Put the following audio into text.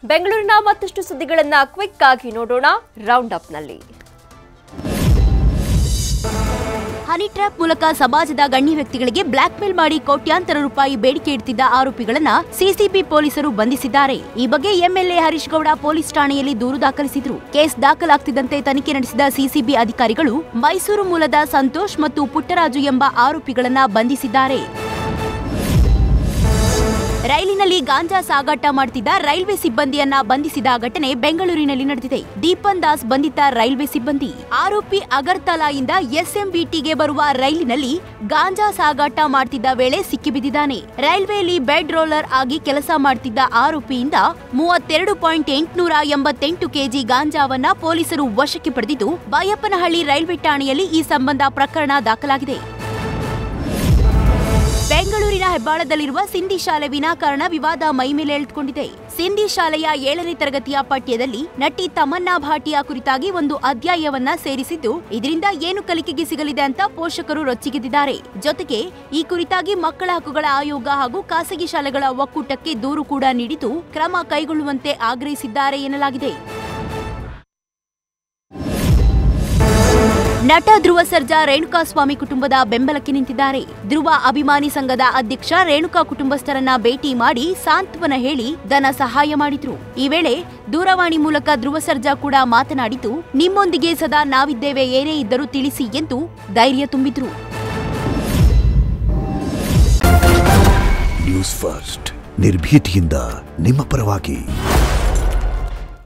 ಬೆಂಗಳೂರಿನ ಮತ್ತಷ್ಟು ಸುದ್ದಿಗಳನ್ನ ಕ್ವಿಕ್ ಆಗಿ ನೋಡೋಣ ರೌಂಡ್ ಅಪ್ನಲ್ಲಿ ಹನಿ ಟ್ರ್ಯಾಪ್ ಮೂಲಕ ಸಮಾಜದ ಗಣ್ಯ ವ್ಯಕ್ತಿಗಳಿಗೆ ಬ್ಲಾಕ್ ಮೇಲ್ ಮಾಡಿ ಕೋಟ್ಯಾಂತರ ರೂಪಾಯಿ ಬೇಡಿಕೆ ಇಡ್ತಿದ್ದ ಆರೋಪಿಗಳನ್ನ ಸಿಸಿಬಿ ಪೊಲೀಸರು ಬಂಧಿಸಿದ್ದಾರೆ ಈ ಬಗ್ಗೆ ಎಂಎಲ್ಎ ಹರೀಶ್ ಗೌಡ ಪೊಲೀಸ್ ಠಾಣೆಯಲ್ಲಿ ದೂರು ದಾಖಲಿಸಿದ್ರು ಕೇಸ್ ದಾಖಲಾಗ್ತಿದ್ದಂತೆ ತನಿಖೆ ನಡೆಸಿದ ಸಿಸಿಬಿ ಅಧಿಕಾರಿಗಳು ಮೈಸೂರು ಮೂಲದ ಸಂತೋಷ್ ಮತ್ತು ಪುಟ್ಟರಾಜು ಎಂಬ ಆರೋಪಿಗಳನ್ನ ಬಂಧಿಸಿದ್ದಾರೆ ರೈಲಿನಲ್ಲಿ ಗಾಂಜಾ ಸಾಗಾಟ ಮಾಡ್ತಿದ್ದ ರೈಲ್ವೆ ಸಿಬ್ಬಂದಿಯನ್ನ ಬಂಧಿಸಿದ ಘಟನೆ ಬೆಂಗಳೂರಿನಲ್ಲಿ ನಡೆದಿದೆ ದೀಪನ್ ದಾಸ್ ಬಂಧಿತ ರೈಲ್ವೆ ಸಿಬ್ಬಂದಿ ಆರೋಪಿ ಅಗರ್ತಲಾಯಿಂದ ಎಸ್ಎಂಬಿಟಿಗೆ ಬರುವ ರೈಲಿನಲ್ಲಿ ಗಾಂಜಾ ಸಾಗಾಟ ಮಾಡ್ತಿದ್ದ ವೇಳೆ ಸಿಕ್ಕಿಬಿದ್ದಿದ್ದಾನೆ ರೈಲ್ವೆಯಲ್ಲಿ ಬೆಡ್ ರೋಲರ್ ಆಗಿ ಕೆಲಸ ಮಾಡ್ತಿದ್ದ ಆರೋಪಿಯಿಂದ ಮೂವತ್ತೆರಡು ಪಾಯಿಂಟ್ ಎಂಟುನೂರ ಎಂಬತ್ತೆಂಟು ಕೆಜಿ ಗಾಂಜಾವನ್ನ ಪೊಲೀಸರು ವಶಕ್ಕೆ ಪಡೆದಿದ್ದು ಬಾಯಪ್ಪನಹಳ್ಳಿ ರೈಲ್ವೆ ಠಾಣೆಯಲ್ಲಿ ಈ ಸಂಬಂಧ ಪ್ರಕರಣ ದಾಖಲಾಗಿದೆ ಬೆಂಗಳೂರಿನ ಹೆಬ್ಬಾಳದಲ್ಲಿರುವ ಸಿಂಧಿ ಶಾಲೆ ವಿನಾಕಾರಣ ವಿವಾದ ಮೈಮೇಲೆ ಎಳೆದುಕೊಂಡಿದೆ ಸಿಂಧಿ ಶಾಲೆಯ ಏಳನೇ ತರಗತಿಯ ಪಠ್ಯದಲ್ಲಿ ನಟಿ ತಮನ್ನಾ ಭಾಟಿಯಾ ಕುರಿತಾಗಿ ಒಂದು ಅಧ್ಯಾಯವನ್ನ ಸೇರಿಸಿದ್ದು ಇದರಿಂದ ಏನು ಕಲಿಕೆಗೆ ಸಿಗಲಿದೆ ಅಂತ ಪೋಷಕರು ರೊಚ್ಚಿಗೆದ್ದಿದ್ದಾರೆ ಜೊತೆಗೆ ಈ ಕುರಿತಾಗಿ ಮಕ್ಕಳ ಹಕ್ಕುಗಳ ಆಯೋಗ ಹಾಗೂ ಖಾಸಗಿ ಶಾಲೆಗಳ ಒಕ್ಕೂಟಕ್ಕೆ ದೂರು ಕೂಡ ನೀಡಿದ್ದು ಕ್ರಮ ಕೈಗೊಳ್ಳುವಂತೆ ಆಗ್ರಹಿಸಿದ್ದಾರೆ ಎನ್ನಲಾಗಿದೆ ನಟ ಧ್ರುವ ಸರ್ಜಾ ರೇಣುಕಾಸ್ವಾಮಿ ಕುಟುಂಬದ ಬೆಂಬಲಕ್ಕೆ ನಿಂತಿದ್ದಾರೆ ಧ್ರುವ ಅಭಿಮಾನಿ ಸಂಘದ ಅಧ್ಯಕ್ಷ ರೇಣುಕಾ ಕುಟುಂಬಸ್ಥರನ್ನ ಭೇಟಿ ಮಾಡಿ ಸಾಂತ್ವನ ಹೇಳಿ ಧನ ಸಹಾಯ ಮಾಡಿದ್ರು ಈ ವೇಳೆ ದೂರವಾಣಿ ಮೂಲಕ ಧ್ರುವ ಸರ್ಜಾ ಕೂಡ ಮಾತನಾಡಿದ್ದು ನಿಮ್ಮೊಂದಿಗೆ ಸದಾ ನಾವಿದ್ದೇವೆ ಏನೇ ಇದ್ದರೂ ತಿಳಿಸಿ ಎಂದು ಧೈರ್ಯ ತುಂಬಿದ್ರು ನ್ಯೂಸ್ ಫಸ್ಟ್ ನಿರ್ಭೀತಿಯಿಂದ ನಿಮ್ಮ ಪರವಾಗಿ